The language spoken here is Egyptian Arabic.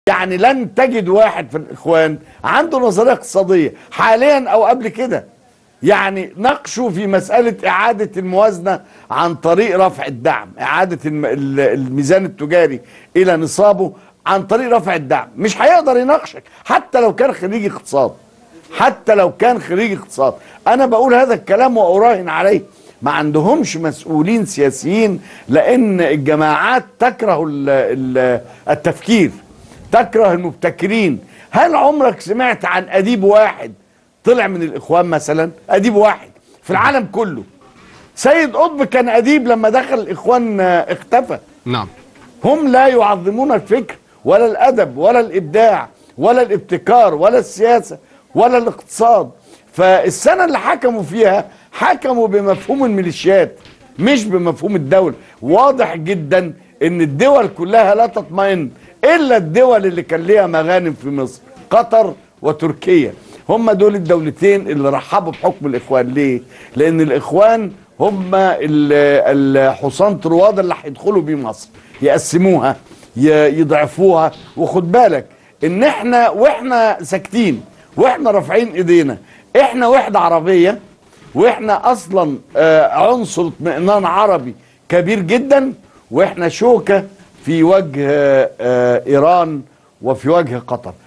يعني لن تجد واحد في الاخوان عنده نظريه اقتصاديه حاليا او قبل كده يعني ناقشوا في مساله اعاده الموازنه عن طريق رفع الدعم اعاده الم- ال- الميزان التجاري الى نصابه عن طريق رفع الدعم مش هيقدر يناقشك حتى لو كان خريج اقتصاد حتى لو كان خريج اقتصاد انا بقول هذا الكلام واراهن عليه ما عندهمش مسؤولين سياسيين لان الجماعات تكره ال- ال- التفكير تكره المبتكرين هل عمرك سمعت عن اديب واحد طلع من الاخوان مثلا اديب واحد في العالم كله سيد قطب كان اديب لما دخل الاخوان آه، اختفى نعم هم لا يعظمون الفكر ولا الادب ولا الابداع ولا الابتكار ولا السياسه ولا الاقتصاد فالسنه اللي حكموا فيها حكموا بمفهوم الميليشيات مش بمفهوم الدوله واضح جدا ان الدول كلها لا تطمئن الا الدول اللي كان ليها مغانم في مصر قطر وتركيا هم دول الدولتين اللي رحبوا بحكم الاخوان ليه لان الاخوان هم ال- الحصان طرواد اللي هيدخلوا بيه مصر يقسموها ي- يضعفوها وخد بالك ان احنا واحنا ساكتين واحنا رافعين ايدينا احنا وحده عربيه واحنا اصلا آه، عنصر اطمئنان عربي كبير جدا واحنا شوكه في وجه آه، آه، ايران وفي وجه قطر